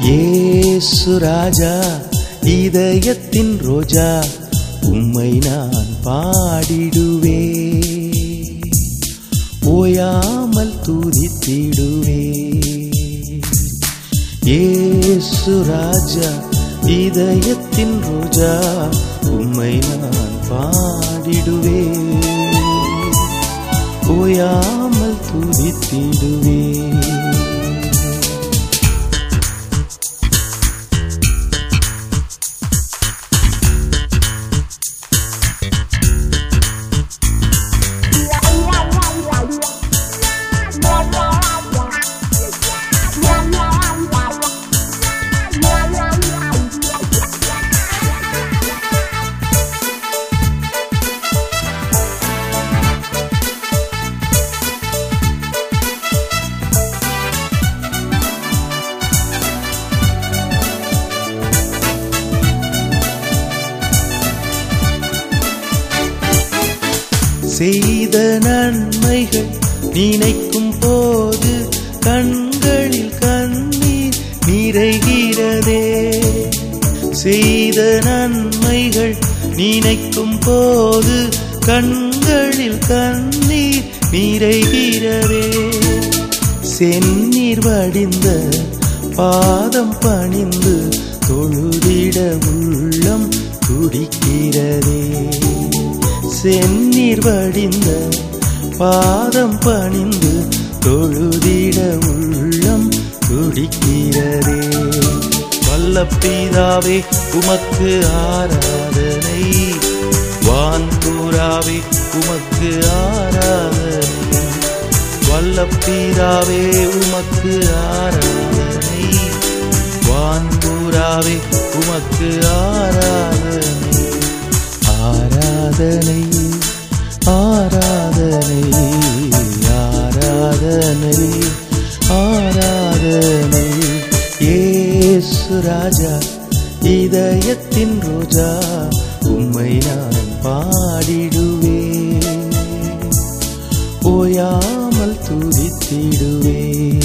ஏசு ராஜா இதயத்தின் ரோஜா உம்மை நான் பாடிடுவே ஓயாமல் துதித்திடுவே ஏசு ராஜா இதயத்தின் ரோஜா உம்மை நான் பாடிடுவே ஓயாமல் துதித்திடுவே செய்த நன்மைகள் நினைக்கும் போது கண்களில் கண்ணீர் நிறைகிறதே செய்த நன்மைகள் நினைக்கும் போது கண்களில் கண்ணீர் நிறைகிறதே செந்நீர் வடிந்த பாதம் பணிந்து தொழுதிட உள்ளம் துடிக்கிறதே செந்நீர் வடிந்த பாதம் பணிந்து தொழுதிட உள்ளம் துடிக்கிறதே வல்ல பிதாவே உமக்கு ஆராதனை வான்தூராவே உமக்கு ஆராதனை வல்ல பிதாவே உமக்கு ஆராதனை வான்தூராவே உமக்கு ஆராதனை ஆராதனை ஆராதனை ஆராதனை ஆராதனை ஏசு ராஜா இதயத்தின் ரோஜா உம்மை நான் பாடிடுவே ஓயாமல் துதித்திடுவே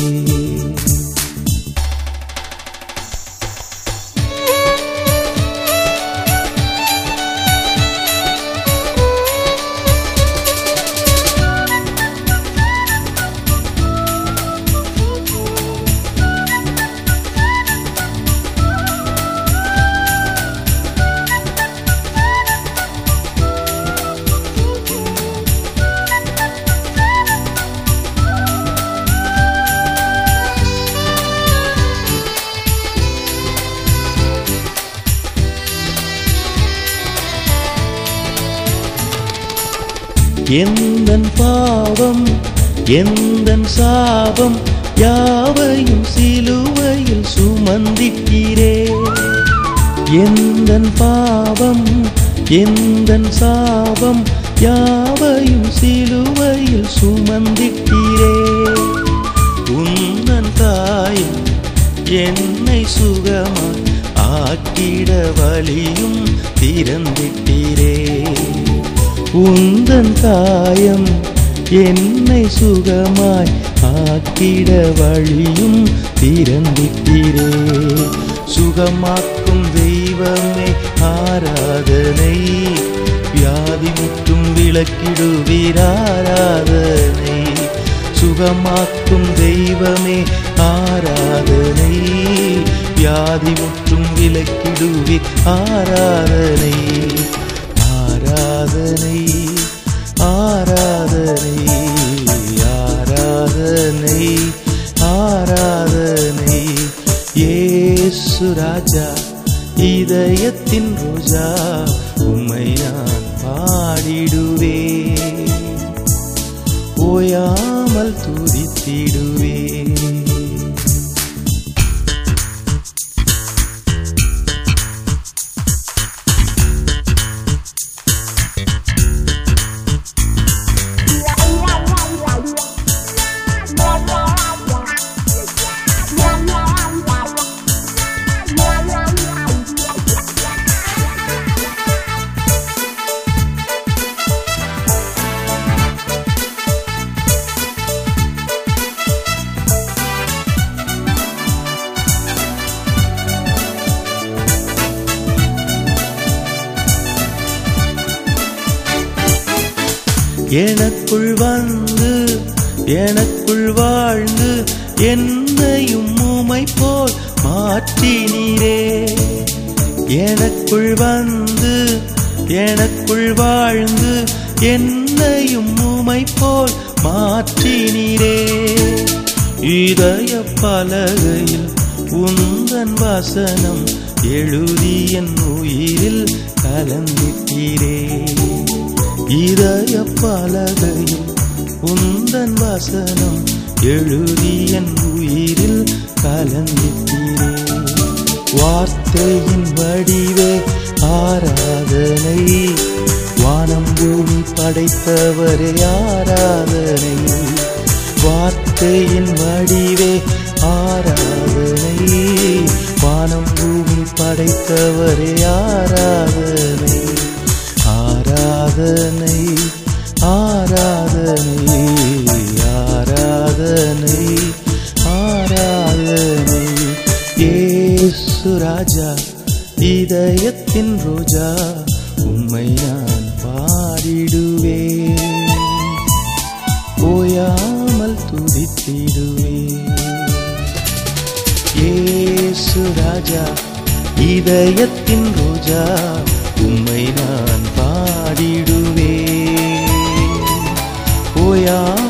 எந்தன் பாவம் எந்தன் சாபம் யாவையும் சிலுவையில் சுமந்திக்கிறே எந்தன் பாவம் எந்தன் சாபம் யாவையும் சிலுவையில் சுமந்திக்கிறே உந்தன் தாயும் என்னை சுகமாய் ஆக்கிட வழியும் திறந்திட்டீரே உந்தன் காயம் என்னை சுகமாய் ஆக்கிட வழியும் திறந்திட்டீரே சுகமாக்கும் தெய்வமே ஆராதனை வியாதி முற்றும் விளக்கிடுவீர் ஆராதனை சுகமாக்கும் தெய்வமே ஆராதனை வியாதி முற்றும் விளக்கிடுவீர் ஆராதனை ஆராதனை ஆராதனை ஆராதனை ஆராதனை ஏசு ராஜா இதயத்தின் ரோஜா உம்மை நான் பாடிடுவே ஓயாமல் துதித்திடுவே எனக்குள் வந்து எனக்குள் வாழ்ந்து என்னையும் உமை போல் மாற்றினீரே எனக்குள் வந்து எனக்குள் வாழ்ந்து என்னையும் உமை போல் மாற்றினீரே இதய பலகையில் உந்தன் வசனம் எழுதி என் உயிரில் கலந்திட்டீரே இதய பலகையில் உந்தன் வசனம் எழுதி என் உயிரில் கலந்திட்டீரே வார்த்தையின் வடிவே ஆராதனை வானம் பூமி படைத்தவரே ஆராதனை வார்த்தையின் வடிவே ஆராதனை வானம் பூமி படைத்தவரே ஆராதனை ஆராதனை ஆராதனை ஆராதனை ஆராதனை ஏசு ராஜா இதயத்தின் ரோஜா உம்மை நான் பாடிடுவேன் ஓயாமல் துதித்திடுவேன் ஏசு ராஜா இதயத்தின் ரோஜா உம்மை நான் பாடிடுவேன் ஓயா